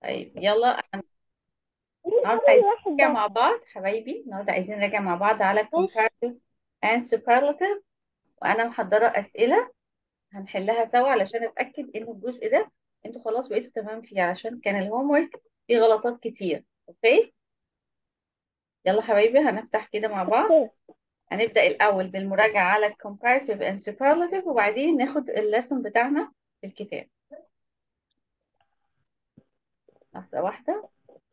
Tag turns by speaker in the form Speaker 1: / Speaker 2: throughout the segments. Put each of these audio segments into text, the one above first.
Speaker 1: طيب يلا النهارده عايزين نراجع مع بعض حبايبي النهارده عايزين نراجع مع بعض على comparative and superlative وانا محضره اسئله هنحلها سوا علشان اتاكد ان الجزء ده انتوا خلاص بقيتوا تمام فيه علشان كان الهوم ورك فيه غلطات كتير اوكي يلا حبايبي هنفتح كده مع بعض هنبدا الاول بالمراجعه على comparative and superlative وبعدين ناخد الليسون بتاعنا في الكتاب لحظه واحده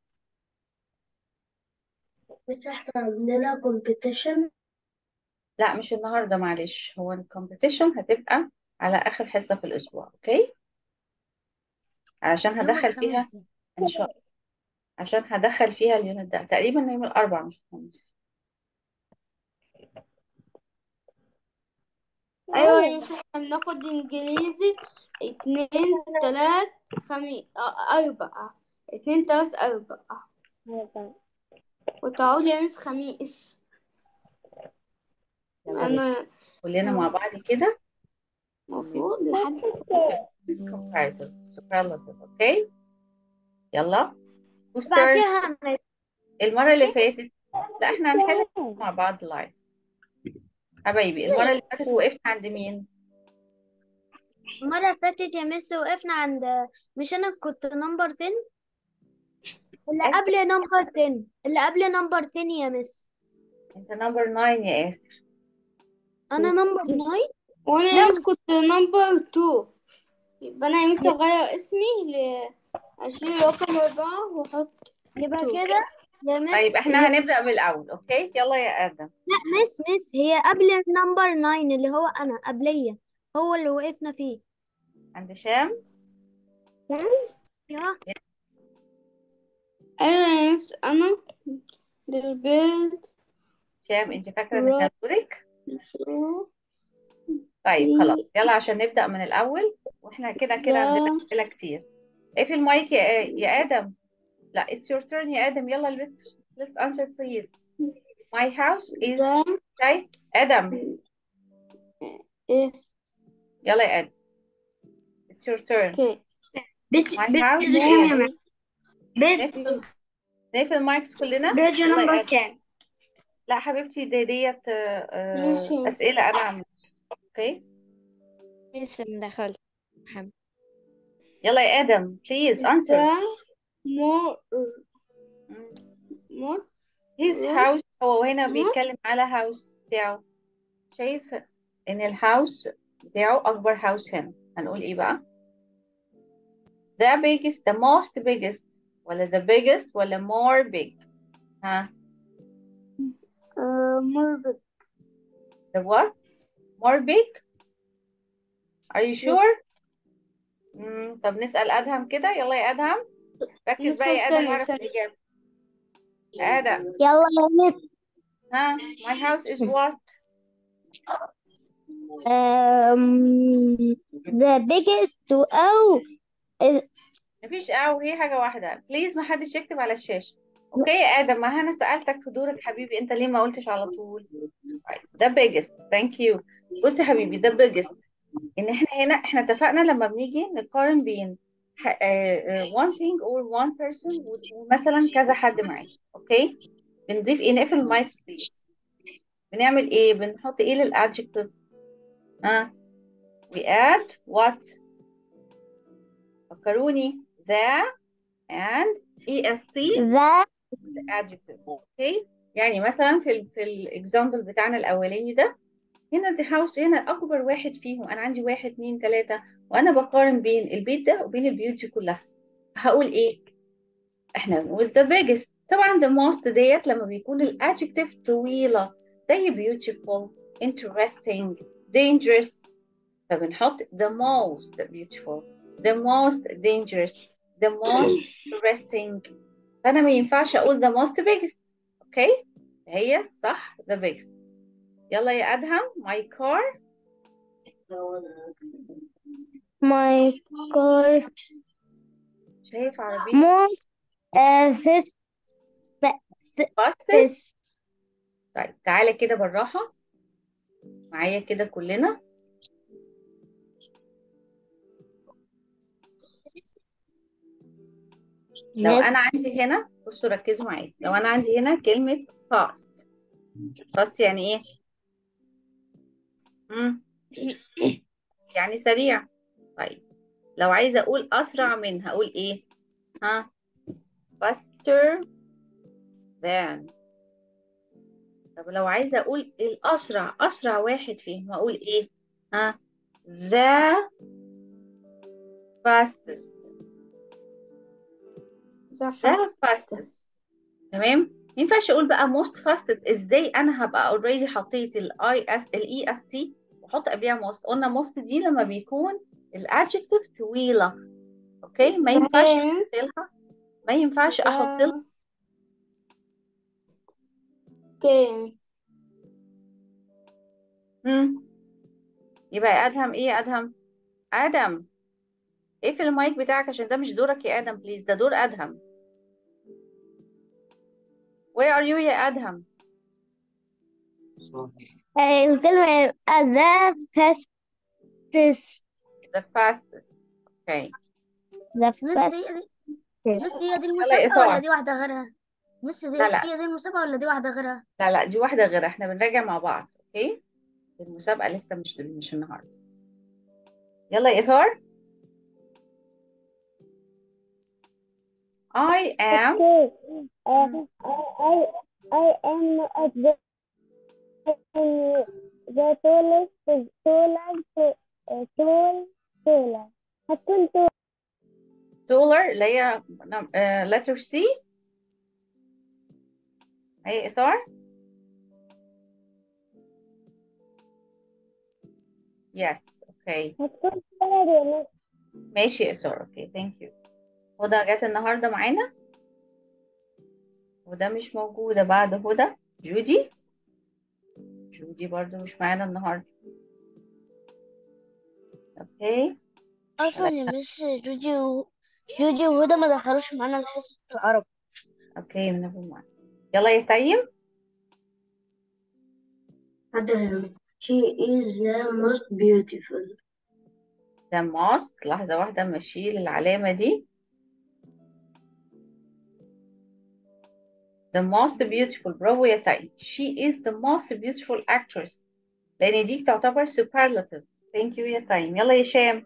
Speaker 2: بس احنا عندنا competition
Speaker 1: لا مش النهارده معلش هو الكومبيتيشن هتبقى على اخر حصه في الاسبوع اوكي علشان
Speaker 2: يوم
Speaker 1: هدخل فيها
Speaker 2: الخميس
Speaker 1: ان شاء الله عشان هدخل فيها اليونت ده تقريبا يوم الاربعاء مش الخميس
Speaker 2: ايوه يا مس احنا بناخد انجليزي اتنين تلات خميس اربعة اتنين تلات اربعة وتعود يا مس خميس
Speaker 1: يلا بينا
Speaker 2: انا
Speaker 1: كلنا مع بعض كده
Speaker 2: المفروض لحد
Speaker 1: comparative superlative اوكي يلا whose turn
Speaker 2: بعدها
Speaker 1: المره اللي فاتت لا احنا هنحل مع بعض لايف حبايبي المره اللي فاتت وقفنا عند مين
Speaker 3: المرة اللي فاتت يا مس وقفنا عند مش أنا كنت نمبر 10 اللي قبل نمبر 10 اللي قبل نمبر 10 يا مس
Speaker 1: انت نمبر 9 يا اسر
Speaker 3: أنا نمبر 9
Speaker 2: وانا يا مس كنت نمبر تو يبقى انا يا مس اغير اسمي ل اشيل رقم اربعة واحط
Speaker 3: يبقى
Speaker 2: تو.
Speaker 3: كده يا مس
Speaker 1: طيب احنا هنبدا من الاول اوكي يلا يا ادم
Speaker 3: لا مس مس هي قبل النمبر 9 اللي هو أنا قبلية هو اللي وقفنا فيه
Speaker 1: عند شام
Speaker 3: يا
Speaker 2: ايوه يا مس انا للبيت
Speaker 1: شام انت فاكره ان كان دورك
Speaker 2: شو
Speaker 1: طيب
Speaker 2: في-
Speaker 1: خلاص يلا عشان نبدا من الاول واحنا كده كده عندنا
Speaker 2: ذا
Speaker 1: اسئله كتير اقفل المايك يا يا ادم لا it's your turn يا ادم يلا let's let's answer please my house is
Speaker 2: ذا
Speaker 1: شايف ادم
Speaker 2: اس
Speaker 1: يلا يا ادم it's your turn
Speaker 2: كي
Speaker 3: بيج
Speaker 1: my
Speaker 3: بيج
Speaker 1: house
Speaker 3: كام
Speaker 1: is
Speaker 3: بيج
Speaker 1: نقفل نقفل المايكس كلنا
Speaker 3: بيج
Speaker 1: يلا يا
Speaker 3: نمبر
Speaker 1: ادم
Speaker 3: كام
Speaker 1: لا حبيبتي دي ديت آه، آه،
Speaker 2: ماشي.
Speaker 1: اسئله انا عاملاها اوكي
Speaker 4: لسه مدخل محمد
Speaker 1: يلا يا ادم please answer
Speaker 2: ذا مور مور
Speaker 1: his house هو هنا بيتكلم على house بتاعه شايف ان الهاوس بتاعه اكبر هاوس هنا هنقول ايه بقى the biggest the most biggest ولا the biggest ولا more big ها
Speaker 2: مور
Speaker 1: the what more big are you sure مم. طب نسأل أدهم كده يلا يا أدهم ركز بقى يا
Speaker 2: ثانية،
Speaker 1: أدهم اعرف
Speaker 2: ثانية.
Speaker 1: الإجابة آدم
Speaker 3: يلا يا مس
Speaker 1: ها my house is what
Speaker 3: um, the biggest أو
Speaker 1: مفيش أو هي حاجة واحدة بليز ما حدش يكتب على الشاشة اوكي يا آدم ما أنا سألتك في دورك حبيبي أنت ليه ما قلتش على طول the biggest thank you بص يا حبيبي the biggest إن إحنا هنا إحنا اتفقنا لما بنيجي نقارن بين ح- آه، آه، one thing or one person ومثلا كذا حد معاك اوكي بنضيف ايه نقفل المايك بليز بنعمل ايه بنحط ايه للادجكتيف ها we add what فكروني the and est
Speaker 3: the
Speaker 1: adjective اوكي يعني مثلا في ال في الاكزامبل بتاعنا الاولاني ده هنا دي هاوس هنا اكبر واحد فيهم انا عندي واحد اتنين تلاته وانا بقارن بين البيت ده وبين البيوت دي كلها هقول ايه احنا بنقول the biggest طبعا the most ديت لما بيكون الادجكتيف طويله زي beautiful interesting dangerous فبنحط the most beautiful the most dangerous the most interesting فانا ما ينفعش اقول the most biggest اوكي هي صح the biggest يلا يا ادهم my car
Speaker 3: my car
Speaker 1: شايف عربية
Speaker 3: most uh, fast
Speaker 1: fastest
Speaker 3: fast
Speaker 1: طيب تعالى كده بالراحة معايا كده كلنا لو
Speaker 4: مس
Speaker 1: انا عندي هنا بصوا ركزوا معايا لو انا عندي هنا كلمة fast fast يعني ايه مم. يعني سريع طيب لو عايزة اقول اسرع من هقول ايه ها faster than طب لو عايزة اقول الاسرع اسرع واحد فيهم هقول ايه ها the fastest
Speaker 2: the
Speaker 1: the fastest تمام ما ينفعش اقول بقى most fastest ازاي انا هبقى اوريدي حطيت الاي اس الاي اس تي واحط قبلها most قلنا most دي لما بيكون الادجكتيف طويله اوكي ما ينفعش
Speaker 2: hence
Speaker 1: احط لها ما ينفعش احط لها
Speaker 2: games
Speaker 1: مم. يبقى ادهم ايه يا ادهم ادم اقفل المايك بتاعك عشان ده مش دورك يا ادم بليز ده دور ادهم where are you يا ادهم
Speaker 3: الكلمة the fastest
Speaker 1: the fastest okay
Speaker 3: the
Speaker 5: مس
Speaker 3: fastest
Speaker 5: هي دي مس هي دي
Speaker 1: يلا
Speaker 5: المسابقة
Speaker 1: يا
Speaker 5: ولا
Speaker 1: إطاعة
Speaker 5: دي واحدة غيرها؟ مس دي
Speaker 1: لا لا
Speaker 5: هي دي المسابقة ولا دي واحدة غيرها؟
Speaker 1: لا لا دي واحده غير احنا بنراجع مع بعض اوكي المسابقه لسه مش مش النهارده يلا يا اثار I am
Speaker 3: Okay. Uh,
Speaker 1: مم.
Speaker 3: I I am at the the tallest taller uh, tall taller هتكون tall
Speaker 1: taller اللي هي نم- آه، letter C هي إثار yes okay
Speaker 3: هتكون taller يا مس
Speaker 1: ماشي يا إثار okay thank you هدى جت النهارده معانا وده مش موجودة بعد هدى جودي جودي برضو مش معانا النهارده اوكي
Speaker 5: أصلا يا مس جودي و... جودي وهدى ما دخلوش معانا حصة العرب
Speaker 1: اوكي من ابو معانا يلا يا تيم
Speaker 6: Adam, she is the most beautiful.
Speaker 1: ده ماست لحظة واحدة اما اشيل العلامة دي the most beautiful برافو يا تاي she is the most beautiful actress لأن دي تعتبر superlative thank you يا تايم يلا يا شام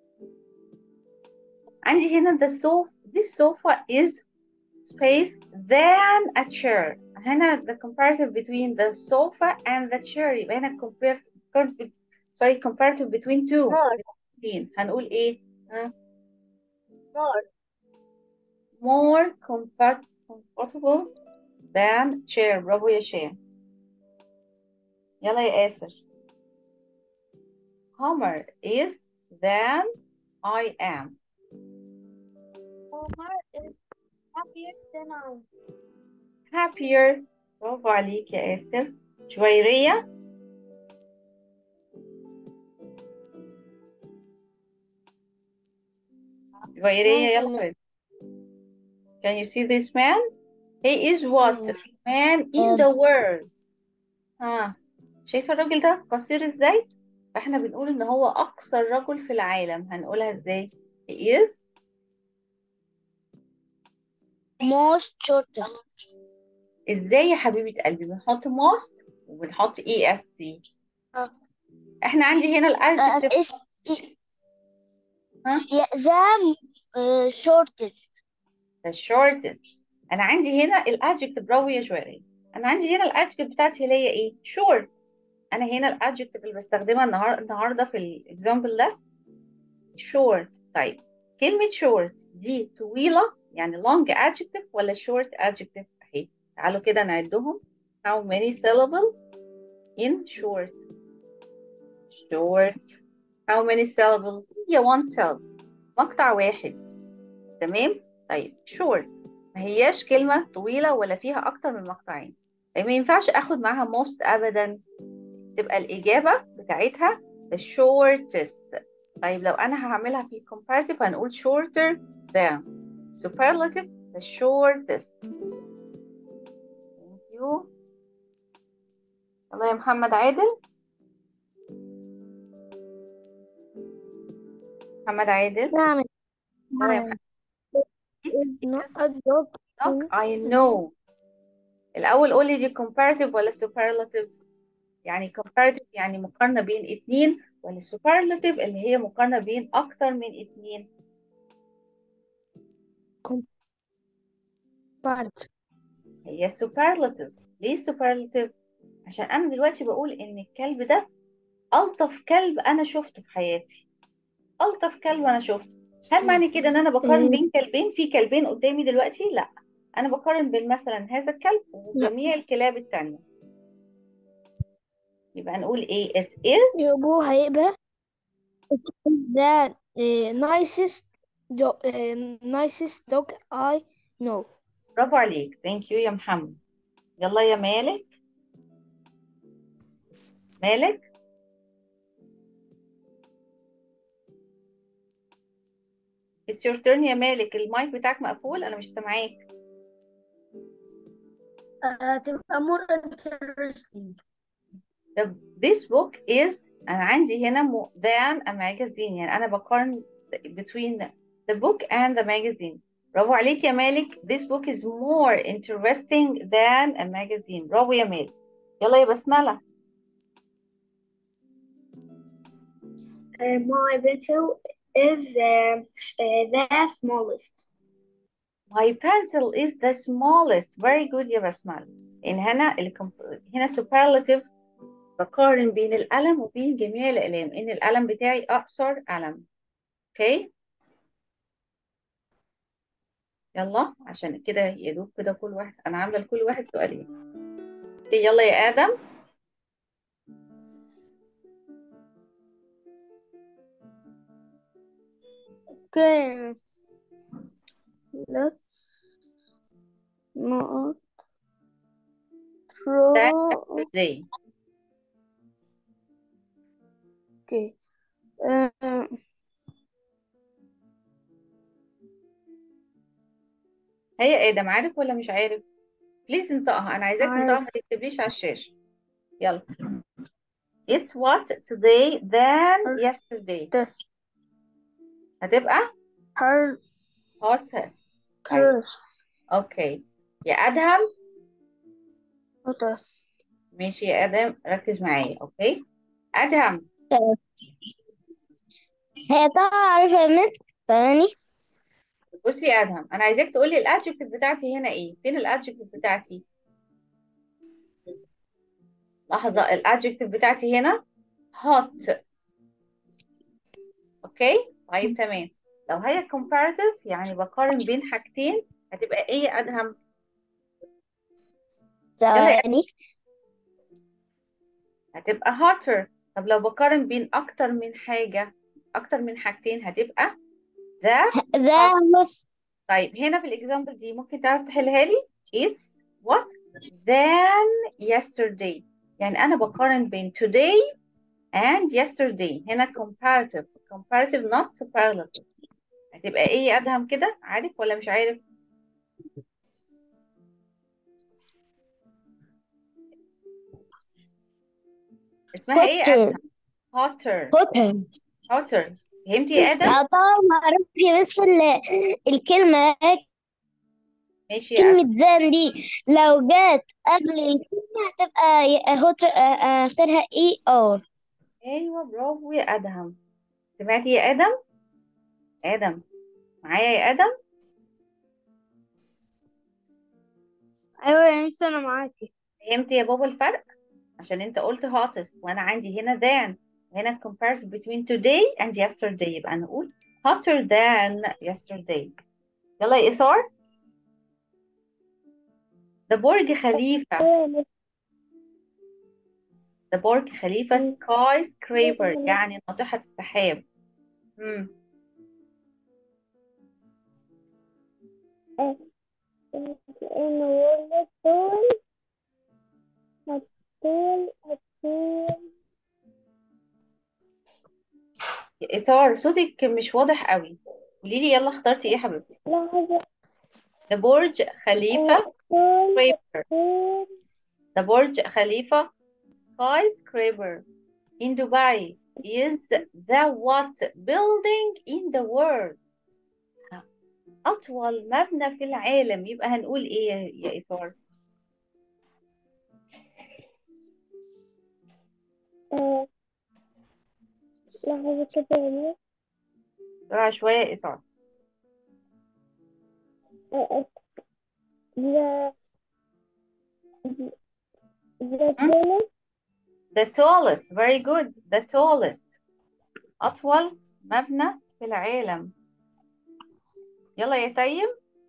Speaker 1: عندي هنا the sofa this sofa is space than a chair هنا the comparative between the sofa and the chair يبقى هنا compared com- sorry comparative between two الاثنين. هنقول ايه ها؟ more comfort- comfortable than chair برافو يا شام يلا يا آسر Homer is than I am
Speaker 3: Homer is happier than I
Speaker 1: happier برافو عليك يا آسر جويرية جويرية يلا Can you see this man? He is what? Man in the world. ها شايفة الراجل ده قصير ازاي؟ فاحنا بنقول ان هو اقصر رجل في العالم هنقولها ازاي؟ He is
Speaker 5: most shortest
Speaker 1: ازاي يا حبيبة قلبي بنحط most وبنحط اي اس تي
Speaker 5: آه.
Speaker 1: احنا عندي هنا الادجكتيف
Speaker 5: اس
Speaker 1: ها؟
Speaker 5: ذا shortest
Speaker 1: the shortest انا عندي هنا الادجكتيف برافو يا جويرية انا عندي هنا الادجكتيف بتاعتي اللي هي ايه؟ short انا هنا الادجكتيف اللي بستخدمها النهار... النهارده في الاكزامبل ده short طيب كلمة short دي طويلة يعني long adjective ولا short adjective اهي تعالوا كده نعدهم how many syllables in short short how many syllables هي one syllable مقطع واحد تمام طيب short ما هياش كلمة طويلة ولا فيها أكتر من مقطعين ما ينفعش آخد معاها most أبدا تبقى الإجابة بتاعتها the shortest طيب لو أنا هعملها في comparative هنقول shorter than superlative the shortest thank you يلا يا محمد عادل محمد عادل
Speaker 3: نعم
Speaker 1: يلا يا محمد
Speaker 5: is not a dog
Speaker 1: dog I know الأول قولي دي comparative ولا superlative يعني comparative يعني مقارنة بين اتنين ولا superlative اللي هي مقارنة بين أكتر من اتنين
Speaker 5: part
Speaker 1: هي superlative ليه superlative عشان أنا دلوقتي بقول إن الكلب ده ألطف كلب أنا شفته في حياتي ألطف كلب أنا شفته هل معنى كده إن أنا بقارن بين كلبين في كلبين قدامي دلوقتي لا أنا بقارن بين مثلا هذا الكلب وجميع الكلاب التانية يبقى نقول إيه it is
Speaker 5: يبقوا هيبقى it is the uh, nicest dog uh, nicest dog I know
Speaker 1: برافو عليك ثانك يو يا محمد يلا يا مالك مالك It's your turn يا مالك المايك بتاعك مقفول أنا مش سامعاك
Speaker 3: هتبقى more interesting
Speaker 1: The, this book is أنا عندي هنا more than a magazine يعني أنا بقارن between the, the book and the magazine برافو عليك يا مالك This book is more interesting than a magazine برافو يا مالك يلا يا بسملة
Speaker 2: Uh, my pencil is uh, uh, the smallest.
Speaker 1: My pencil is the smallest very good يا بسملة إن هنا الكم... هنا superlative بقارن بين القلم وبين جميع الأقلام إن القلم بتاعي أقصر قلم أوكي يلا عشان كده يا دوب كده كل واحد أنا عاملة لكل واحد سؤالين أوكي يلا يا آدم
Speaker 5: Okay, let's not throw.
Speaker 1: Day
Speaker 5: Okay. Uh,
Speaker 1: هي يا آدم عارف ولا مش عارف بليز انطقها أنا عايزاك تنطقها
Speaker 5: عارف.
Speaker 1: ما تكتبليش على الشاشة يلا It's what today than yesterday
Speaker 5: this
Speaker 1: هتبقى
Speaker 5: her
Speaker 1: hottest
Speaker 5: curse
Speaker 1: اوكي يا ادهم
Speaker 5: this
Speaker 1: ماشي يا ادم ركز معايا اوكي ادهم
Speaker 5: هي طبعا عارفة يا مس ثواني
Speaker 1: بصي يا ادهم انا عايزاك تقول لي الادجكتيف بتاعتي هنا ايه فين الادجكتيف بتاعتي لحظه الادجكتيف بتاعتي هنا hot اوكي طيب تمام لو هي comparative يعني بقارن بين حاجتين هتبقى ايه يا ادهم
Speaker 5: ثواني
Speaker 1: هتبقى hotter طب لو بقارن بين اكتر من حاجه اكتر من حاجتين هتبقى the
Speaker 5: ذا مس
Speaker 1: طيب هنا في الاكزامبل دي ممكن تعرف تحلها لي it's what than yesterday يعني انا بقارن بين today and yesterday هنا comparative comparative not superlative هتبقى ايه يا ادهم كده عارف ولا مش عارف اسمها ايه يا ادهم hotter
Speaker 5: hotter
Speaker 1: hotter فهمتي يا ادم
Speaker 5: لا طبعا معروف يا مس ال- الكلمة
Speaker 1: ماشي يا ادم
Speaker 5: كلمة زان دي لو جت قبل الكلمة هتبقى ي- هوتر آه، آخرها اي ار
Speaker 1: ايوه برافو يا ادهم سمعتي يا ادم ادم معايا يا ادم
Speaker 2: أيوة يا مس أنا معاكي
Speaker 1: فهمتي يا بابا الفرق عشان انت قلت hottest وانا عندي هنا than هنا comparison between today and yesterday يبقى نقول hotter than yesterday يلا يا إثار ده برج خليفة ده برج خليفة سكاي سكريبر يعني ناطحة السحاب مم.
Speaker 5: إن ولد طول الطول الطول
Speaker 1: يا إثار صوتك مش واضح قوي قولي لي يلا اخترتي ايه يا حبيبتي
Speaker 5: لحظة
Speaker 1: ده برج خليفة
Speaker 5: طول
Speaker 1: سكريبر
Speaker 5: الطول
Speaker 1: ده برج خليفة skyscraper in Dubai is the what building in the world أطول مبنى في العالم يبقى هنقول إيه يا يا إيثار؟
Speaker 5: آه، لحظة كده يا ميس
Speaker 1: بسرعة شوية يا إيثار
Speaker 5: آه، آه، the the
Speaker 1: مم؟
Speaker 5: tallest
Speaker 1: The tallest very good the tallest أطول مبنى في العالم يلا يا تيم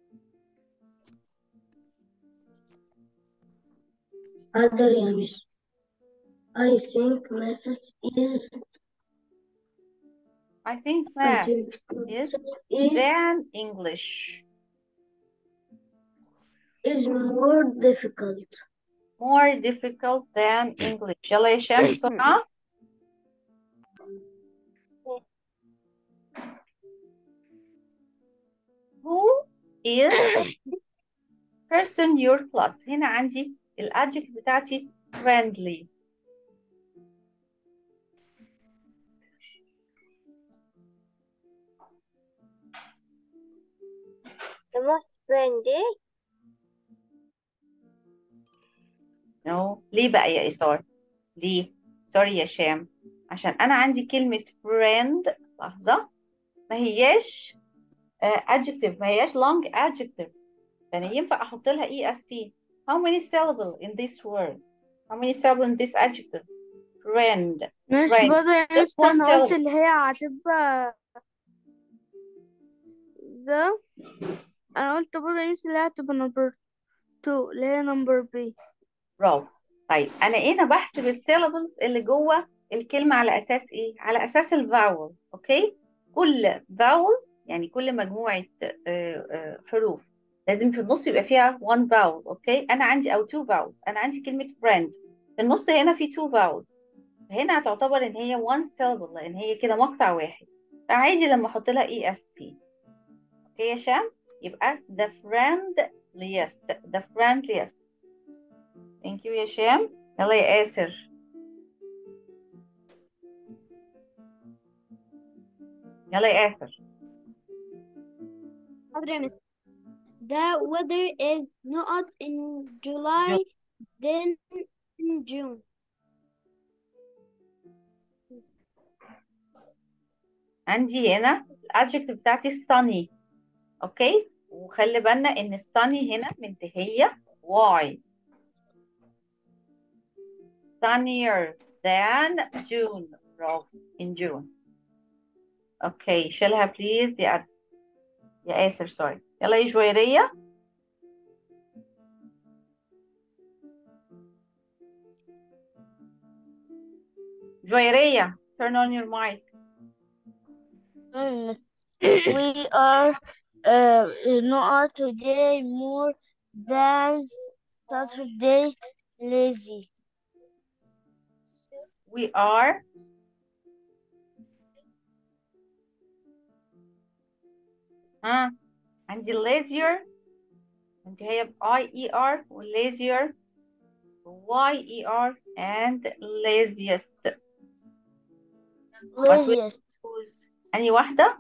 Speaker 6: other Yamis. I think math is
Speaker 1: I think
Speaker 6: I
Speaker 1: math
Speaker 6: think
Speaker 1: is
Speaker 6: math is
Speaker 1: than English
Speaker 6: is more difficult.
Speaker 1: more difficult than English يلا يا هشام بسرعة Who is the person your class هنا عندي الادجكت بتاعتي friendly
Speaker 4: The most friendly
Speaker 1: no ليه بقى يا إيثار ليه سوري يا شام عشان أنا عندي كلمة friend لحظة ما هياش uh, adjective ما هياش long adjective فأنا ينفع أحط لها est how many syllables in this word how many syllables in this adjective friend
Speaker 2: مش
Speaker 1: friend
Speaker 2: برضه يا
Speaker 1: just
Speaker 2: مس
Speaker 1: one
Speaker 2: انا قلت
Speaker 1: syllable
Speaker 2: اللي هي هتبقى ذا انا قلت برضه يا مس اللي هي هتبقى نمبر تو اللي هي نمبر بي
Speaker 1: برافو طيب انا هنا بحسب السيلابلز اللي جوه الكلمه على اساس ايه على اساس الفاول اوكي كل فاول يعني كل مجموعه آه، آه، حروف لازم في النص يبقى فيها one vowel اوكي انا عندي او two vowels انا عندي كلمه friend في النص هنا في two vowels هنا هتعتبر ان هي one syllable لان هي كده مقطع واحد فعادي لما احط لها اي اس تي اوكي يا شام يبقى the friendliest the friendliest thank you يا شام يلا يا آسر يلا يا آسر
Speaker 3: حاضر يا مس The weather is not in July then in June
Speaker 1: عندي هنا الادجكتيف بتاعتي sunny اوكي وخلي بالنا ان الساني هنا منتهية y sunnier than June برافو in June اوكي شيلها بليز يا أد... يا آسر سوري يلا يا جويرية جويرية turn on your mic
Speaker 5: Mm, we are uh, not today more than Saturday lazy.
Speaker 1: we are ها عندي lazier منتهية ب I E R و lazier Y E R and laziest What we
Speaker 5: Laziest.
Speaker 1: choose أنهي واحدة؟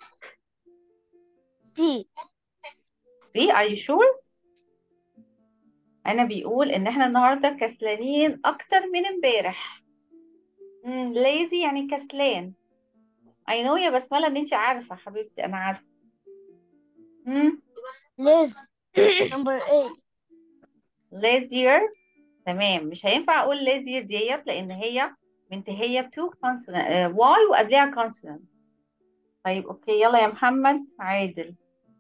Speaker 5: C.
Speaker 1: دي are you sure؟ أنا بيقول إن إحنا النهاردة كسلانين أكتر من امبارح مم، lazy يعني كسلان I know يا بسملة إن أنت عارفة حبيبتي أنا عارفة مم.
Speaker 5: Lazy. Number eight.
Speaker 1: lazier تمام مش هينفع اقول lazier ديت لان هي منتهيه تو consonant واي وقبلها consonant طيب اوكي يلا يا محمد عادل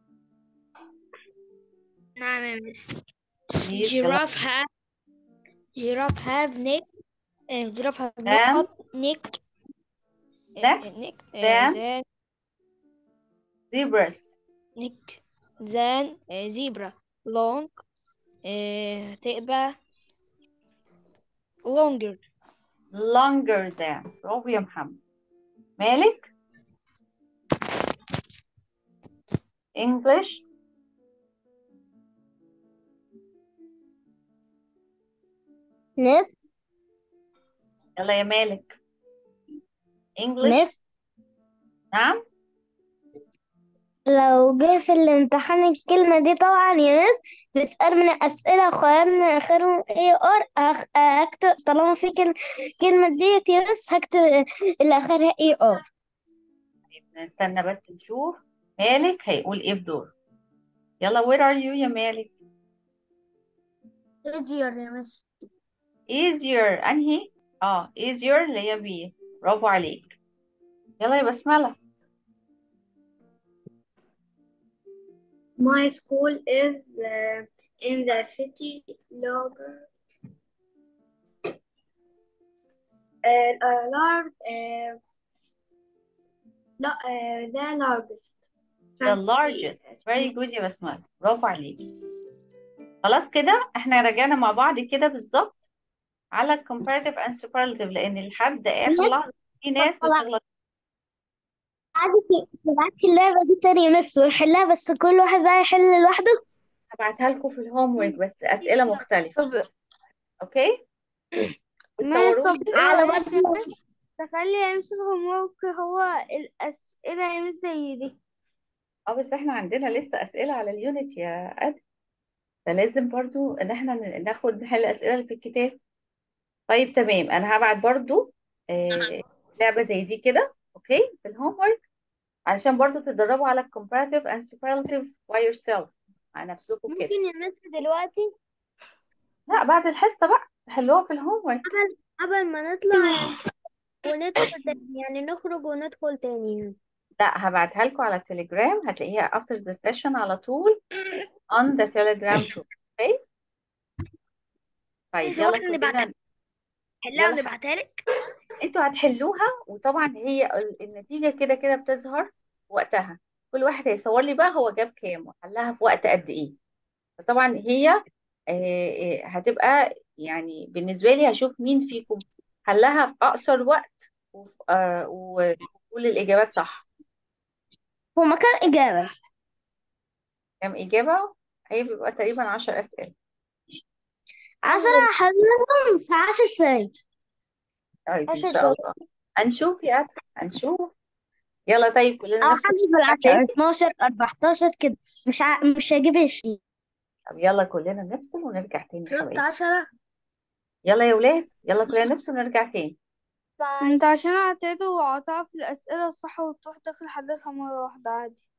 Speaker 5: نعم يا مس.
Speaker 1: please يلا
Speaker 5: Giraffe have giraffe have neck and giraffe have
Speaker 1: then
Speaker 5: not neck uh,
Speaker 1: next
Speaker 5: neck uh,
Speaker 1: then
Speaker 5: then
Speaker 1: zebras
Speaker 5: neck then uh, zebra long uh, تبقى longer
Speaker 1: longer than برافو يا محمد مالك English
Speaker 3: Miss,
Speaker 1: يلا يا مالك English
Speaker 3: Miss,
Speaker 1: نعم
Speaker 3: لو جه في الامتحان الكلمة دي طبعا يا مس بيسأل من الأسئلة وخيار من آخرهم اي ار هكتب طالما في كلمة كلمة ديت يا مس هكتب اللي آخرها اي ار
Speaker 1: نستنى بس نشوف مالك هيقول ايه في دور يلا where are you يا مالك
Speaker 3: ايجير يا مس
Speaker 1: easier انهي اه easier اللي هي بي برافو عليك يلا يا بسملة
Speaker 2: My school is uh, in the city longer. Uh, a large, uh, la- uh, the largest.
Speaker 1: the largest very good يا بسملة برافو عليك خلاص كده احنا رجعنا مع بعض كده بالظبط على comparative and superlative لان لحد اخر لحظة في ناس بتغلط
Speaker 3: عادي تبعتي اللعبة دي تاني يا مس ونحلها بس كل واحد بقى يحل لوحده
Speaker 1: هبعتها لكم في الهوم ورك بس اسئلة مختلفة اوكي وتصوروها
Speaker 3: على برضه
Speaker 2: تخلي يمسك هومورك هو الأسئلة يمس زي دي
Speaker 1: اه بس احنا عندنا لسه اسئله على اليونت يا اد فلازم برضو ان احنا ن- ناخد نحل الاسئله اللي في الكتاب طيب تمام انا هبعت برضو آه لعبه زي دي كده اوكي في الهوم ورك علشان برضو تتدربوا على comparative and superlative by yourself مع نفسكم كده
Speaker 3: ممكن يا مس دلوقتي
Speaker 1: لا بعد الحصه بقى تحلوها في الهوم ورك
Speaker 3: قبل قبل ما نطلع يعني وندخل تاني يعني نخرج وندخل تاني يعني.
Speaker 1: لا هبعتها لكم على التليجرام هتلاقيها after the session على طول on the telegram too اوكي طيب
Speaker 3: ماشي،
Speaker 1: يلا
Speaker 3: واحنا نبعتها
Speaker 1: كلنا
Speaker 3: حلها
Speaker 1: يلا
Speaker 3: ونبعتها لك
Speaker 1: انتوا هتحلوها وطبعا هي ال- النتيجة كده كده بتظهر في وقتها كل واحد هيصور لي بقى هو جاب كام وحلها في وقت قد ايه فطبعا هي آه، آه، هتبقى يعني بالنسبة لي هشوف مين فيكم حلها في أقصر وقت وف- آه، وكل الإجابات صح
Speaker 3: ومكان إجابة
Speaker 1: كام إجابة هي بيبقى تقريبا عشر أسئلة
Speaker 3: عشرة حلهم في عشر ثواني
Speaker 1: طيب إن
Speaker 3: عشر
Speaker 1: شاء الله هنشوف يا أدم هنشوف يلا طيب كلنا
Speaker 3: أو
Speaker 1: نفس
Speaker 3: حاجة بالعشرة 12 14 كده مش ع... مش هجيب 20
Speaker 1: طب يلا كلنا نفصل ونرجع تاني يا
Speaker 3: شفت
Speaker 1: حبايبي
Speaker 3: عشرة
Speaker 1: يلا يا ولاد يلا كلنا نفصل ونرجع تاني
Speaker 2: انت عشان اعتادوا وقطعوا في الأسئلة الصح وتروح داخل حللها مرة واحدة عادي